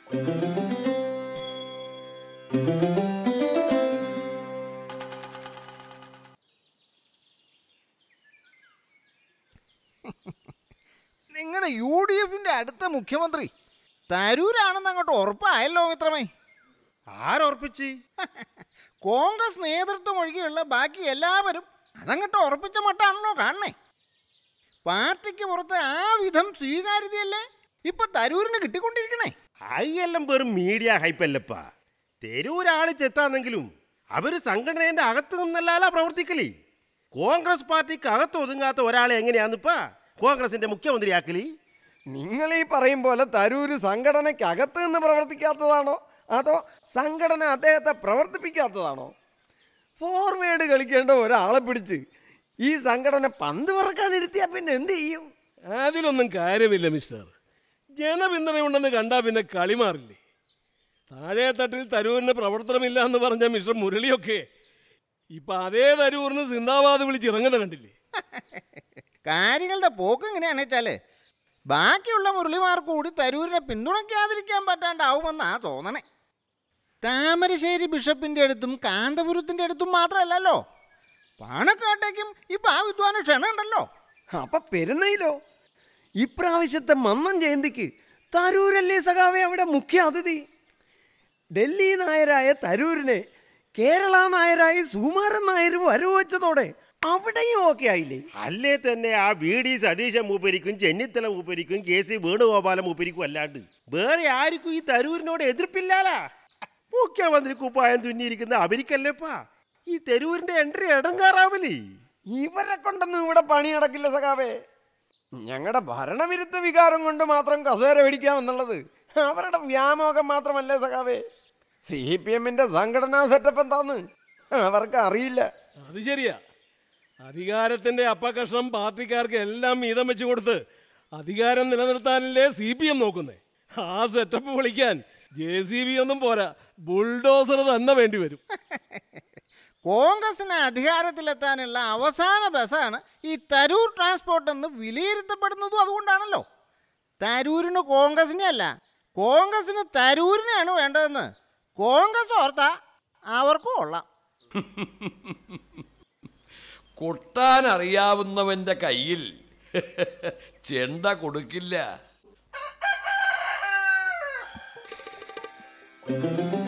നിങ്ങളുടെ U D എഫിന്റെ അടുത്ത മുഖ്യമന്ത്രി തരൂരാണെന്ന് അങ്ങോട്ട് ഉറപ്പായല്ലോ മിത്രമേ ആരോർപ്പിച്ച് കോൺഗ്രസ് നേതൃത്വം ഒഴികെയുള്ള ബാക്കി എല്ലാവരും അതങ്ങോട്ട് ഉറപ്പിച്ച മട്ടാണല്ലോ കാണണേ പാർട്ടിക്ക് പുറത്ത് ആ വിധം സ്വീകാര്യതയല്ലേ ഇപ്പൊ തരൂരിന് കിട്ടിക്കൊണ്ടിരിക്കണേ അയ്യെല്ലാം വെറും മീഡിയ ഹൈപ്പല്ലപ്പാ തെരൂരാള് ചെത്താന്നെങ്കിലും അവര് സംഘടനേന്റെ അകത്ത് നിന്നല്ലാല പ്രവർത്തിക്കലേ കോൺഗ്രസ് പാർട്ടിക്ക് അകത്ത് ഒതുങ്ങാത്ത ഒരാളെ എങ്ങനെയാന്നിപ്പാ കോൺഗ്രസിന്റെ മുഖ്യമന്ത്രിയാക്കലി നിങ്ങൾ ഈ പറയും പോലെ തരൂര് സംഘടനയ്ക്കകത്ത് നിന്ന് പ്രവർത്തിക്കാത്തതാണോ അതോ സംഘടന അദ്ദേഹത്തെ പ്രവർത്തിപ്പിക്കാത്തതാണോ ഫോർവേഡ് കളിക്കേണ്ട ഒരാളെ പിടിച്ച് ഈ സംഘടന പന്ത് പറക്കാനിരുത്തിയാൽ പിന്നെ എന്ത് ചെയ്യും അതിലൊന്നും കാര്യമില്ല മിസ്റ്റർ ജനപിന്തുണയുണ്ടെന്ന് കണ്ടാൽ പിന്നെ കളി മാറില്ലേ താഴെ തട്ടിൽ തരൂരിന് പ്രവർത്തനമില്ല എന്ന് പറഞ്ഞ മിസ്റ്റർ മുരളിയൊക്കെ ഇപ്പൊ അതേ തരൂരിന് സിന്ദാബാദ് വിളിച്ച് ഇറങ്ങുന്ന കണ്ടില്ലേ കാര്യങ്ങളുടെ പോക്ക് എങ്ങനെയാണെന്ന് വെച്ചാല് ബാക്കിയുള്ള മുരളിമാർ കൂടി തരൂരിനെ പിന്തുണയ്ക്കാതിരിക്കാൻ പറ്റാണ്ടാവുമെന്നാ തോന്നണേ താമരശ്ശേരി ബിഷപ്പിന്റെ അടുത്തും കാന്തപുരത്തിന്റെ അടുത്തും മാത്രമല്ലല്ലോ പാണക്കാട്ടേക്കും ഇപ്പൊ ആ വിദ്വാന ക്ഷണമുണ്ടല്ലോ അപ്പൊ പെരുന്നയിലോ ഇപ്രാവശ്യത്തെ മന്നം ജയന്തിക്ക് തരൂരല്ലേ സഖാവെ അവിടെ മുഖ്യ അതിഥി ഡൽഹി നായരായ തരൂരിനെ കേരള നായരായി സുകുമാരൻ നായർ വരവച്ചതോടെ അവിടെയും ഓക്കെ ആയില്ലേ അല്ലേ തന്നെ ആ വി ഡി സതീശ മൂപ്പരിക്കും ചെന്നിത്തല മൂപ്പരിക്കും കെ സി വേണുഗോപാല മൂപ്പരിക്കും അല്ലാണ്ട് വേറെ ആർക്കും ഈ തരൂരിനോട് എതിർപ്പില്ലാലാ മുഖ്യമന്ത്രി കുപ്പായം തുന്നിയിരിക്കുന്ന അവർക്കല്ലേപ്പാ ഈ തെരൂരിന്റെ എൻട്രി ഇടങ്കാറാവലേ ഇവരെ കൊണ്ടൊന്നും ഇവിടെ പണി നടക്കില്ല സഖാവേ ഞങ്ങളുടെ ഭരണവിരുദ്ധ വികാരം കൊണ്ട് മാത്രം കസേര പിടിക്കാമെന്നുള്ളത് അവരുടെ വ്യാമോഹം മാത്രമല്ലേ സഖാവേ സി പി എമ്മിന്റെ സംഘടനാ സെറ്റപ്പ് എന്താന്ന് അവർക്ക് അറിയില്ല അത് ശരിയാ അധികാരത്തിന്റെ അപ്പകഷ്ണം പാർട്ടിക്കാർക്ക് എല്ലാം വീതം വെച്ച് കൊടുത്ത് അധികാരം നിലനിർത്താനല്ലേ സി പി എം നോക്കുന്നേ ആ സെറ്റപ്പ് വിളിക്കാൻ ജെ സി ബി ഒന്നും പോരാ ബുൾഡോസർ തന്നെ വേണ്ടി വരും കോൺഗ്രസിന് അധികാരത്തിലെത്താനുള്ള അവസാന ബസ്സാണ് ഈ തരൂർ ട്രാൻസ്പോർട്ട് എന്ന് വിലയിരുത്തപ്പെടുന്നതും അതുകൊണ്ടാണല്ലോ തരൂരിന് കോൺഗ്രസിനെ അല്ല കോൺഗ്രസിന് തരൂരിനെയാണ് വേണ്ടതെന്ന് കോൺഗ്രസ് ഓർത്താ അവർക്കും കൊള്ളാം കൊട്ടാൻ അറിയാവുന്നവന്റെ കയ്യിൽ ചെണ്ട കൊടുക്കില്ല